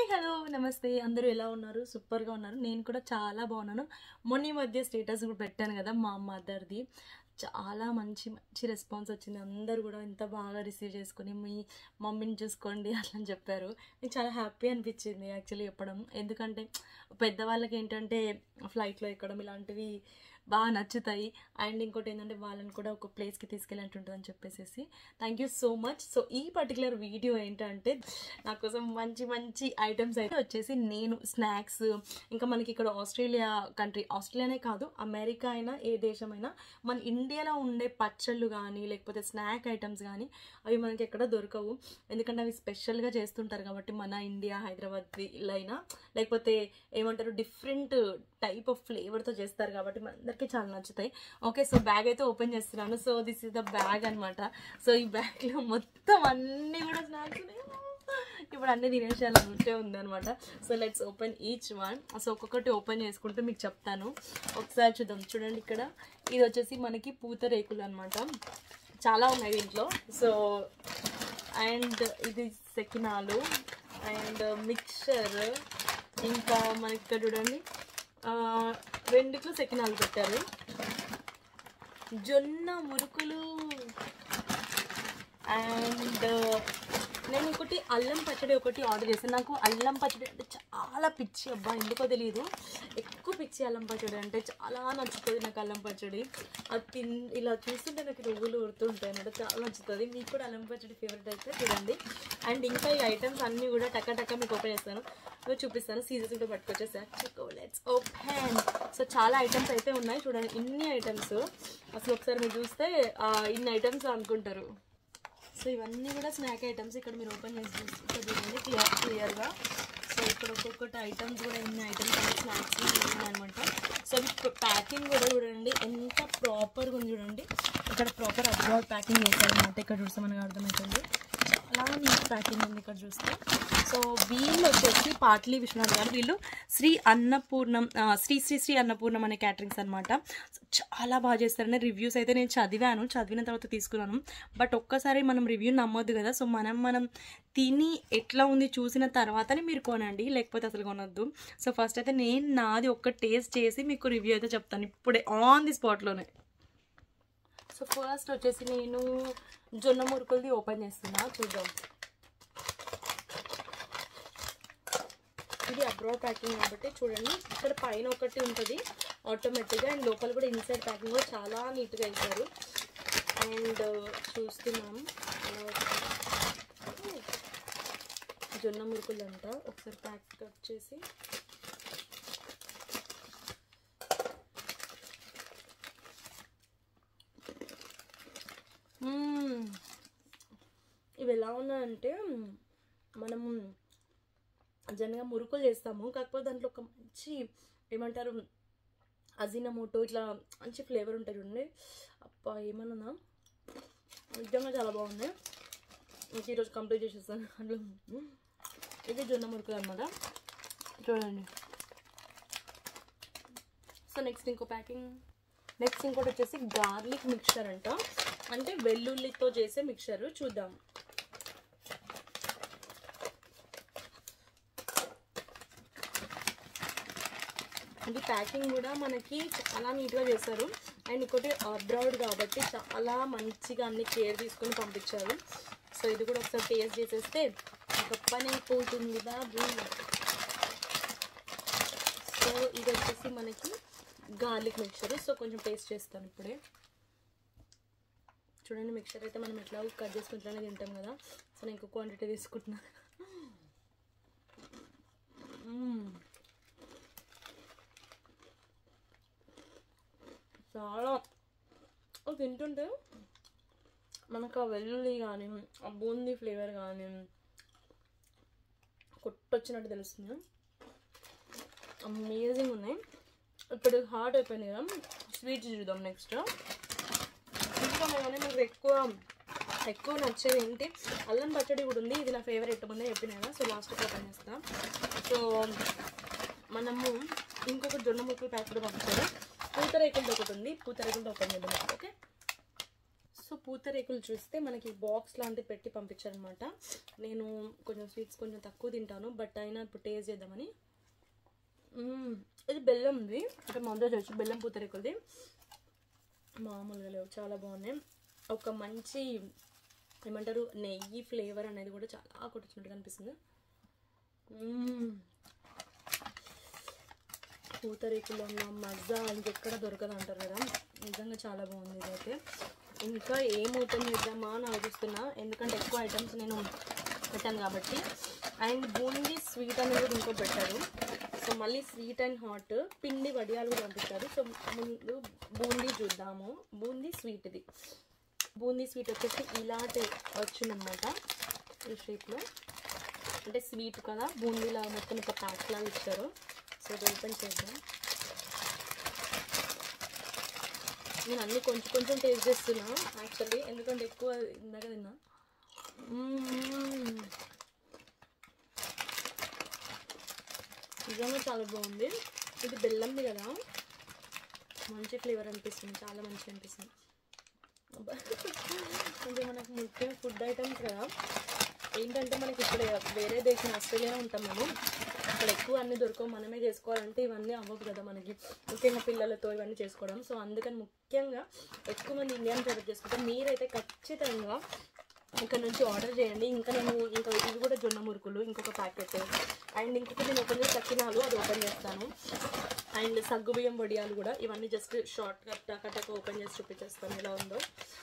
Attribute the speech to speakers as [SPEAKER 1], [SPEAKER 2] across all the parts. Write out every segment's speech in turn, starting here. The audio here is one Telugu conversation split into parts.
[SPEAKER 1] హలో నమస్తే అందరూ ఎలా ఉన్నారు సూపర్గా ఉన్నారు నేను కూడా చాలా బాగున్నాను మొన్న ఈ మధ్య స్టేటస్ కూడా పెట్టాను కదా మా మదర్ది చాలా మంచి మంచి రెస్పాన్స్ వచ్చింది అందరూ కూడా ఎంత బాగా రిసీవ్ చేసుకొని మీ మమ్మీని చూసుకోండి అట్లా అని చెప్పారు నాకు చాలా హ్యాపీ అనిపించింది యాక్చువల్లీ చెప్పడం ఎందుకంటే పెద్దవాళ్ళకి ఏంటంటే ఫ్లైట్లో ఎక్కడం ఇలాంటివి బాగా నచ్చుతాయి అండ్ ఇంకోటి ఏంటంటే వాళ్ళని కూడా ఒక ప్లేస్కి తీసుకెళ్ళినట్టు ఉంటుంది అని చెప్పేసి thank you so much so ఈ పర్టికులర్ వీడియో ఏంటంటే నా కోసం మంచి మంచి ఐటమ్స్ అయితే వచ్చేసి నేను స్నాక్స్ ఇంకా మనకి ఇక్కడ ఆస్ట్రేలియా కంట్రీ ఆస్ట్రేలియానే కాదు అమెరికా అయినా ఏ దేశమైనా మన ఇండియాలో ఉండే పచ్చళ్ళు కానీ లేకపోతే స్నాక్ ఐటమ్స్ కానీ అవి మనకి ఎక్కడ దొరకవు ఎందుకంటే అవి స్పెషల్గా చేస్తుంటారు కాబట్టి మన ఇండియా హైదరాబాద్ అయినా లేకపోతే ఏమంటారు డిఫరెంట్ టైప్ ఆఫ్ ఫ్లేవర్తో చేస్తారు కాబట్టి మనందరికీ చాలా నచ్చుతాయి ఓకే సో బ్యాగ్ అయితే ఓపెన్ చేస్తున్నాను so this is the bag అనమాట సో ఈ బ్యాగ్లో మొత్తం అన్నీ కూడా స్నాక్స్ ఉన్నాయి ఇప్పుడు అన్ని తినేసేయాలన్నట్టే ఉందన్నమాట so let's open each one so ఒక్కొక్కటి ఓపెన్ చేసుకుంటూ మీకు చెప్తాను ఒకసారి చూద్దాం చూడండి ఇక్కడ ఇది వచ్చేసి మనకి పూతరేకులు అనమాట చాలా ఉన్నాయి దీంట్లో సో అండ్ ఇది సెకినాలు అండ్ మిక్చర్ ఇంకా మనకి ఇక్కడ చూడండి ఆ, రెండిట్లో సెకినాలు పెట్టారు జొన్న మురుకులు అండ్ నేను ఒకటి అల్లం పచ్చడి ఒకటి ఆర్డర్ చేశాను నాకు అల్లం పచ్చడి అంటే చాలా పిచ్చి అబ్బా ఎందుకో తెలియదు ఎక్కువ పిచ్చి అల్లం పచ్చడి అంటే చాలా నచ్చుతుంది నాకు అల్లం పచ్చడి అది తిన్ ఇలా చూస్తుంటే నాకు నువ్వులు ఊరుతుంటాయి అనమాట చాలా నచ్చుతుంది మీకు కూడా అల్లం పచ్చడి ఫేవరెట్ అయితే చూడండి అండ్ ఇంకా ఈ ఐటమ్స్ అన్నీ కూడా టక్క టక్క మీకు ఓపెన్ చేస్తాను మీకు చూపిస్తాను సీజర్స్ కూడా పట్టుకొచ్చేసారు చెక్ లెట్స్ ఓపెన్ సో చాలా ఐటమ్స్ అయితే ఉన్నాయి చూడండి ఇన్ని ఐటమ్స్ అసలు ఒకసారి మీరు చూస్తే ఆ, ఇన్ని ఐటమ్స్ అనుకుంటారు సో ఇవన్నీ కూడా స్నాక్ ఐటమ్స్ ఇక్కడ మీరు ఓపెన్ చేసి చూస్తే ఇక్కడ చూడండి క్లియర్ క్లియర్గా సో ఇక్కడ ఒక్కొక్కటి ఐటమ్స్ కూడా ఎన్ని ఐటమ్స్ అన్ని స్నాక్స్ ఉన్నాయన్నమాట సో ఇవి ప్యాకింగ్ కూడా చూడండి ఎంత ప్రాపర్గా ఉంది చూడంండి ఇక్కడ ప్రాపర్ అబ్రాడ్ ప్యాకింగ్ చేశారనమాట ఇక్కడ చూస్తే మనకు అర్థమవుతుంది చాలా నీట్ ప్యాకింగ్ ఉంది ఇక్కడ చూస్తే సో వీళ్ళు వచ్చేసి పాట్లీ విశ్వనాథ్ గారు వీళ్ళు శ్రీ అన్నపూర్ణం ఆ, శ్రీ శ్రీ శ్రీ అన్నపూర్ణం అనే క్యాటరింగ్స్ అనమాట చాలా బాగా చేస్తారని రివ్యూస్ అయితే నేను చదివాను చదివిన తర్వాత తీసుకున్నాను బట్ ఒక్కసారి మనం రివ్యూ నమ్మొద్దు కదా సో మనం మనం తిని ఎట్లా ఉంది చూసిన తర్వాతనే మీరు కొనండి లేకపోతే అసలు కొనొద్దు సో ఫస్ట్ అయితే నేను నాది ఒక్క టేస్ట్ చేసి మీకు రివ్యూ అయితే చెప్తాను ఇప్పుడే ఆన్ ది స్పాట్లోనే సో ఫస్ట్ వచ్చేసి నేను జొన్న మురుకులది ఓపెన్ చేస్తున్నా చూద్దాం ఇది అబ్రాడ్ ప్యాకింగ్ కాబట్టి చూడండి ఇక్కడ పైన ఒకటి ఉంటుంది ఆటోమేటిక్గా అండ్ లోపల కూడా ఇన్సైడ్ ప్యాకింగ్ కూడా చాలా నీట్గా వేశారు అండ్ చూస్తున్నాం ఎలా వస్తుందో. జొన్న మురుకులు అంట ఒకసారి ప్యాక్ కట్ చేసి మ్మ్. ఇవి ఎలా ఉన్నాయంటే మనము జనగా మురుకులు చేస్తాము కాకపోతే దాంట్లో ఒక మంచి ఏమంటారు అజినమోటో ఇట్లా మంచి ఫ్లేవర్ ఉంటుంది చూడండి అప్ప ఏమన్నా నిజంగా చాలా బాగుంది ఇంక ఈరోజు కంప్లీట్ చేసేస్తాను అందులో ఇది జొన్న మురుకులు అనమాట చూడండి సో నెక్స్ట్ ఇంకో ప్యాకింగ్ నెక్స్ట్ ఇంకోటి వచ్చేసి గార్లిక్ మిక్చర్ అంట అంటే వెల్లుల్లితో చేసే మిక్చర్ చూద్దాం ఇది ప్యాకింగ్ కూడా మనకి చాలా నీట్గా చేశారు అండ్ ఇంకోటి అబ్రాడ్ కాబట్టి చాలా మంచిగా అన్ని కేర్ తీసుకొని పంపించారు సో ఇది కూడా ఒకసారి టేస్ట్ చేసేస్తే ఒక పని అయిపోతుంది బాబు సో ఇది వచ్చేసి మనకి గార్లిక్ మిక్చర్ సో కొంచెం టేస్ట్ చేస్తాను ఇప్పుడే చూడండి మిక్చర్ అయితే మనం ఎట్లా కట్ చేసుకుంటానే తింటాం కదా సో నేను ఇంకో క్వాంటిటీ తీసుకుంటున్నాను మ్మ్. చాలా అది తింటుంటే మనకు ఆ వెల్లుల్లి కానీ ఆ బూందీ ఫ్లేవర్ కానీ కొట్టొచ్చినట్టు తెలుస్తుంది అమేజింగ్ ఉన్నాయి ఇప్పుడు హాట్ అయిపోయింది కదా స్వీట్ చూద్దాం నెక్స్ట్ ఇంకా కానీ నాకు ఎక్కువ ఎక్కువ నచ్చేది ఏంటి అల్లం పచ్చడి కూడా ఉంది ఇది నా ఫేవరెట్ ముందే చెప్పిన కదా సో లాస్ట్ ఓపెన్ చేస్తాం సో మనము ఇంకొక జొన్న ముక్కలు ప్యాక్ కూడా పంపించారు పూతరేకులతో ఒకటి ఉంది పూతరేకులతో ఓపెన్ చేద్దాం ఓకే సో పూతరేకులు చూస్తే మనకి బాక్స్ లాంటివి పెట్టి పంపించారనమాట నేను కొంచెం స్వీట్స్ కొంచెం తక్కువ తింటాను బట్ అయినా ఇప్పుడు టేస్ట్ చేద్దామని మ్మ్. ఇది బెల్లంది అంటే మందో చేసి బెల్లం పూతరేకులది మామూలుగా లేవు చాలా బాగున్నాయి ఒక మంచి ఏమంటారు నెయ్యి ఫ్లేవర్ అనేది కూడా చాలా కొట్టించినట్టుగా అనిపిస్తుంది మ్మ్. పూతరేకులో ఉన్న మజా ఇంకెక్కడ దొరకదు అంటారు కదా నిజంగా చాలా బాగుంది ఇదైతే ఇంకా ఏం ఓపెన్ చేద్దామా అని ఆలోచిస్తున్నా ఎందుకంటే ఎక్కువ ఐటమ్స్ నేను పెట్టాను కాబట్టి అండ్ బూందీ స్వీట్ అనేది కూడా ఇంకో పెట్టారు సో మళ్ళీ స్వీట్ అండ్ హాట్ పిండి వడియాలు కూడా పంపించారు సో ముందు బూందీ చూద్దాము బూందీ స్వీట్ ఇది బూందీ స్వీట్ వచ్చేసి ఇలాంటి వచ్చిందనమాట ఈ షేప్లో అంటే స్వీట్ కదా బూందీలా మొత్తం ఒక ప్యాక్ లాగా ఇచ్చారు సో ఇది ఓపెన్ చేద్దాం నేను అన్ని కొంచెం కొంచెం టేస్ట్ చేస్తున్నా యాక్చువల్లీ ఎందుకంటే ఎక్కువ ఇందాక తిన్నా మ్మ్. నిజంగా చాలా బాగుంది ఇది బెల్లంది కదా మంచి ఫ్లేవర్ అనిపిస్తుంది చాలా మంచిగా అనిపిస్తుంది అబ్బా. ఇది మనకు ముఖ్యం ఫుడ్ ఐటమ్స్ కదా ఏంటంటే మనకి ఇక్కడ వేరే దేశం ఆస్ట్రేలియా ఉంటాం మేము అక్కడ ఎక్కువ అన్ని దొరకవు మనమే చేసుకోవాలంటే ఇవన్నీ అవ్వవు కదా మనకి ముఖ్యంగా పిల్లలతో ఇవన్నీ చేసుకోవడం సో అందుకని ముఖ్యంగా ఎక్కువ మంది ఇండియన్ ప్రిపేర్ చేసుకుంటాం మీరైతే ఖచ్చితంగా ఇక్కడ నుంచి ఆర్డర్ చేయండి ఇంకా నేను ఇంకా ఇవి కూడా జొన్న మురుకులు ఇంకొక ప్యాకెట్ అండ్ ఇంకొకటి నేను ఓపెన్ చేసి సకినాలు అది ఓపెన్ చేస్తాను అండ్ సగ్గుబియ్యం వడియాలు కూడా ఇవన్నీ జస్ట్ షార్ట్ కట్ కట్టక ఓపెన్ చేసి చూపించేస్తాను ఎలా ఉందో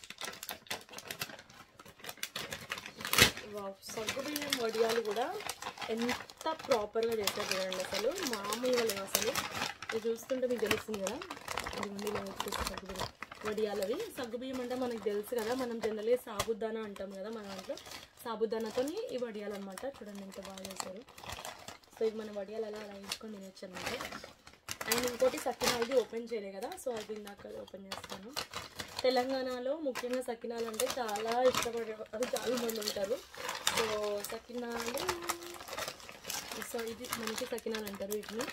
[SPEAKER 1] వావ్ సగ్గుబియ్యం వడియాలు కూడా ఎంత ప్రాపర్గా చేశారు చూడండి అసలు మామూలుగా లేవు అసలు ఇది చూస్తుంటే మీకు తెలుస్తుంది కదా ఇదిగోండి ఇలా వచ్చేసి సగ్గుబియ్యం వడియాలవి సగ్గుబియ్యం అంటే మనకు తెలుసు కదా మనం జనరల్గా సాబుదానా అంటాం కదా మన దాంట్లో సాబుదానాతో ఈ వడియాలు అనమాట చూడండి ఎంత బాగా చేశారు సో ఇది మన వడియాలు అలా అలా వేసుకొని తినచ్చు అనమాట అండ్ ఇంకోటి సకినాలది ఓపెన్ చేయలే కదా సో అది ఇందాక ఓపెన్ చేస్తాను తెలంగాణలో ముఖ్యంగా సకినాలు అంటే చాలా ఇష్టపడే వాళ్ళు చాలా మంది ఉంటారు సో సకినాలు సో ఇది మంచి సకినాలు అంటారు వీటిని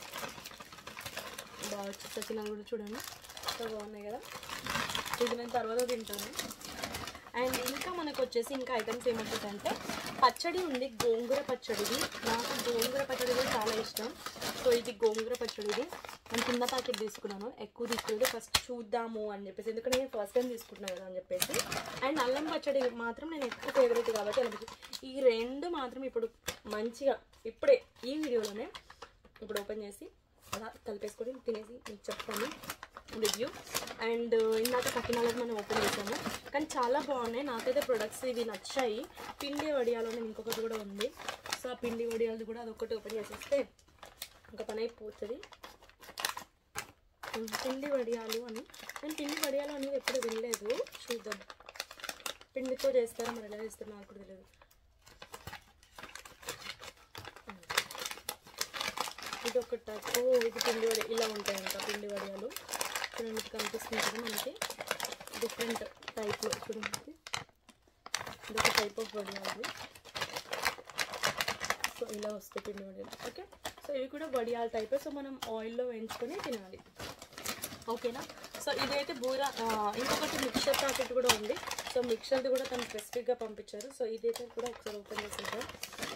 [SPEAKER 1] బాగా వచ్చి సకినాలు కూడా చూడండి సో బాగున్నాయి కదా ఇది నేను తర్వాత తింటాను అండ్ ఇంకా మనకు వచ్చేసి ఇంకా ఐటమ్స్ ఏమంటుందంటే పచ్చడి ఉంది గోంగూర పచ్చడిది నాకు గోంగూర పచ్చడి కూడా చాలా ఇష్టం సో ఇది గోంగూర పచ్చడిది నేను కింద ప్యాకెట్ తీసుకున్నాను ఎక్కువ తీసుకోలేదు ఫస్ట్ చూద్దాము అని చెప్పేసి ఎందుకంటే నేను ఫస్ట్ టైం తీసుకుంటున్నాను కదా అని చెప్పేసి అండ్ అల్లం పచ్చడి మాత్రం నేను ఎక్కువ ఫేవరెట్ కాబట్టి అల్లం పచ్చడి. ఈ రెండు మాత్రం ఇప్పుడు మంచిగా ఇప్పుడే ఈ వీడియోలోనే ఇప్పుడు ఓపెన్ చేసి అలా కలిపేసుకొని తినేసి మీకు చెప్తాను రివ్యూ అండ్ ఇందాక సకినాలకు మనం ఓపెన్ చేసాము కానీ చాలా బాగున్నాయి నాకైతే ప్రొడక్ట్స్ ఇవి నచ్చాయి పిండి వడియాలని ఇంకొకటి కూడా ఉంది సో ఆ పిండి వడియాలది కూడా అదొకటి ఓపెన్ చేసేస్తే ఇంకా పని అయిపోతుంది ఉమ్, పిండి వడియాలు అని నేను పిండి వడియాలు అనేది ఎప్పుడు వినలేదు చూద్దాం పిండితో చేస్తారో మరి ఎలా చేస్తారో నాకు కూడా తెలియదు ఇది ఒక టైప్ ఓ ఇది పిండి వడి ఇలా ఉంటాయంట పిండి వడియాలు చూడండి ఇది కనిపిస్తుంది కదా మనకి డిఫరెంట్ టైప్లో చూడండి ఇది ఇది ఒక టైప్ ఆఫ్ వడియాలు సో ఇలా వస్తాయి పిండి వడియాలు ఓకే సో ఇవి కూడా వడియాల టైపే సో మనం ఆయిల్లో వేయించుకొని తినాలి ఓకేనా సో ఇదైతే బూరా ఆ, ఇంకొకటి మిక్చర్ ప్యాకెట్ కూడా ఉంది సో మిక్చర్ది కూడా తను స్పెసిఫిక్గా పంపించారు సో ఇదైతే కూడా ఒకసారి ఓపెన్ చేసేద్దాం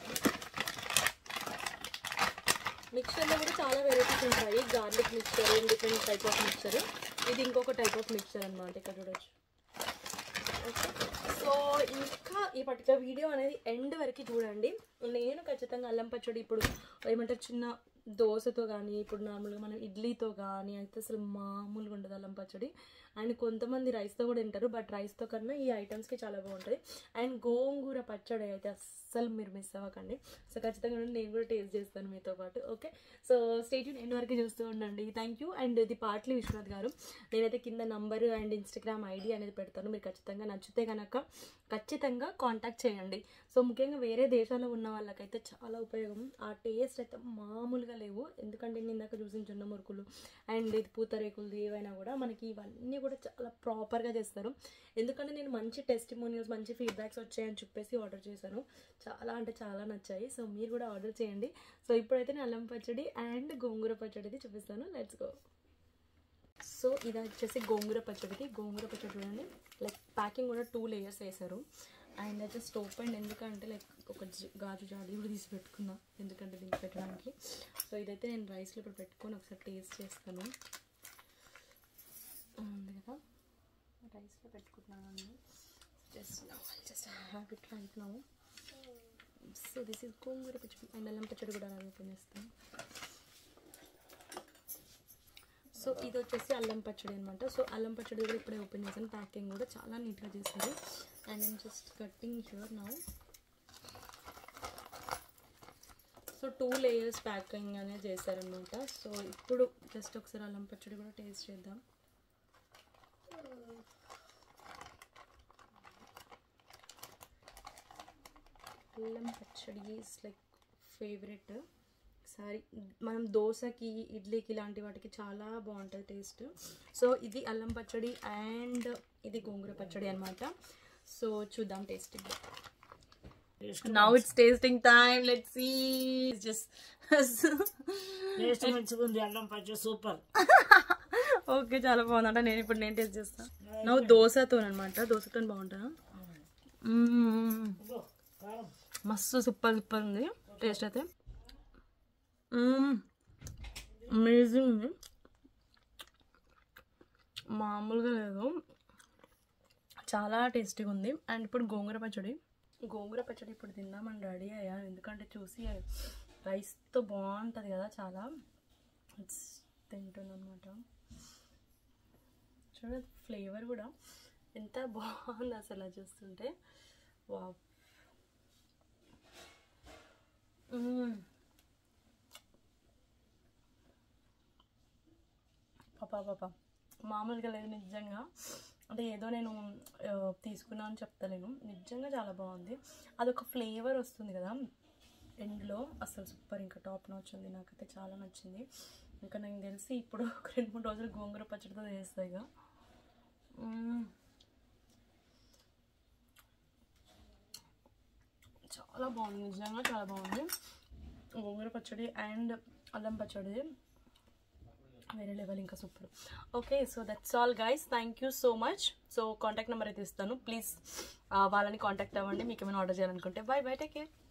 [SPEAKER 1] మిక్చర్లో కూడా చాలా వెరైటీస్ ఉంటాయి garlic mixture different type of mixture ఇది ఇంకొక టైప్ ఆఫ్ మిక్చర్ అనమాట ఇక్కడ చూడొచ్చు ఓకే సో ఇంకా ఈ పర్టికులర్ వీడియో అనేది ఎండ్ వరకు చూడండి నేను ఖచ్చితంగా అల్లం పచ్చడి ఇప్పుడు ఏమంటారు చిన్న దోశతో కానీ ఇప్పుడు నార్మల్గా మనం ఇడ్లీతో కానీ అయితే అసలు మామూలుగా ఉండదు అల్లం పచ్చడి అండ్ కొంతమంది రైస్తో కూడా తింటారు బట్ రైస్తో కన్నా ఈ ఐటమ్స్కి చాలా బాగుంటుంది అండ్ గోంగూర పచ్చడి అయితే అస్సలు మీరు మిస్ అవ్వకండి సో ఖచ్చితంగా నేను కూడా టేస్ట్ చేస్తాను మీతో పాటు ఓకే సో స్టేట్ ఎన్ని వరకు చూస్తూ ఉండండి థ్యాంక్ యూ అండ్ ఇది పాట్లీ విశ్వనాథ్ గారు నేనైతే కింద నంబర్ అండ్ ఇన్స్టాగ్రామ్ ఐడి అనేది పెడతాను మీరు ఖచ్చితంగా నచ్చితే కనుక ఖచ్చితంగా కాంటాక్ట్ చేయండి సో ముఖ్యంగా వేరే దేశాల్లో ఉన్న వాళ్ళకైతే చాలా ఉపయోగం ఆ టేస్ట్ అయితే మామూలుగా లేవు ఎందుకంటే నేను ఇందాక చూసిన జొన్న మురుకులు అండ్ ఇది పూతరేకులు ఏవైనా కూడా మనకి ఇవన్నీ కూడా చాలా ప్రాపర్గా చేస్తారు ఎందుకంటే నేను మంచి టెస్టిమోనియల్స్ మంచి ఫీడ్బ్యాక్స్ వచ్చాయని చెప్పేసి ఆర్డర్ చేశాను చాలా అంటే చాలా నచ్చాయి సో మీరు కూడా ఆర్డర్ చేయండి సో ఇప్పుడైతే నేను అల్లం పచ్చడి అండ్ గోంగూర పచ్చడిది చూపిస్తాను లెట్స్ గో సో ఇది వచ్చేసి గోంగూర పచ్చడిది గోంగూర పచ్చడి చూడండి లైక్ ప్యాకింగ్ కూడా టూ లేయర్స్ వేశారు అండ్ అయితే స్టవ్ పైన ఎందుకంటే లైక్ ఒక జ- గాజు జాడి కూడా తీసి పెట్టుకున్నా ఎందుకంటే దీనికి పెట్టడానికి సో ఇదైతే నేను రైస్లో ఇప్పుడు పెట్టుకొని ఒకసారి టేస్ట్ చేస్తాను ఉంది కదా రైస్లో పెట్టుకుంటున్నాను just just have it right now so this is గోంగూర పచ్చడి అండ్ అల్లం పచ్చడి కూడా అలాగే ఓపెన్ చేస్తాను సో ఇది వచ్చేసి అల్లం పచ్చడి అనమాట సో అల్లం పచ్చడి కూడా ఇప్పుడే ఓపెన్ చేశాను ప్యాకింగ్ కూడా చాలా నీట్గా చేశారు అండ్ నేను just cutting here now so two layers packing అనేది చేశారనమాట సో ఇప్పుడు జస్ట్ ఒకసారి అల్లం పచ్చడి కూడా టేస్ట్ చేద్దాం అల్లం పచ్చడి ఈజ్ లైక్ ఫేవరెట్ ఒకసారి మనం దోశకి ఇడ్లీకి ఇలాంటి వాటికి చాలా బాగుంటుంది టేస్ట్ సో ఇది అల్లం పచ్చడి అండ్ ఇది గోంగూర పచ్చడి అనమాట సో చూద్దాం taste now it's tasting time let see just
[SPEAKER 2] taste మంచిగా ఉంది అల్లం పచ్చడి సూపర్
[SPEAKER 1] ఓకే చాలా బాగుందంట నేను ఇప్పుడు నేను టేస్ట్ చేస్తాను నవ్వు దోశతో అనమాట దోశతో బాగుంటుందా
[SPEAKER 2] ఇదిగో, కారం
[SPEAKER 1] మస్తు సూపర్ సూపర్ ఉంది టేస్ట్ అయితే అమేజింగ్ ఉంది మామూలుగా లేదు చాలా టేస్టీగా ఉంది అండ్ ఇప్పుడు గోంగూర పచ్చడి గోంగూర పచ్చడి ఇప్పుడు తిందామని రెడీ అయ్యాను ఎందుకంటే చూసి రైస్తో బాగుంటుంది కదా చాలా తింటుంది అనమాట చూడ ఫ్లేవర్ కూడా ఎంత బాగుంది అసలు అది చూస్తుంటే వా పాపా పాపా మామూలుగా లేదు నిజంగా అంటే ఏదో నేను ఆ, తీసుకున్నా అని చెప్తలేను నిజంగా చాలా బాగుంది అదొక ఫ్లేవర్ వస్తుంది కదా ఎండ్లో అసలు సూపర్ ఇంకా టాప్ నాచ్ ఉంది నాకైతే చాలా నచ్చింది ఇంకా నాకు తెలిసి ఇప్పుడు ఒక రెండు మూడు రోజులు గోంగూర పచ్చడితో చేస్తాయి ఇక మ్మ్. చాలా బాగుంది నిజంగా చాలా బాగుంది గోంగూర పచ్చడి అండ్ అల్లం పచ్చడి వేరే లెవెల్ ఇంకా super okay so that's all guys thank you so much so contact number అయితే ఇస్తాను ప్లీజ్ వాళ్ళని కాంటాక్ట్ అవ్వండి మీకు ఏమైనా ఆర్డర్ చేయాలనుకుంటే బాయ్ బై టేక్ కేర్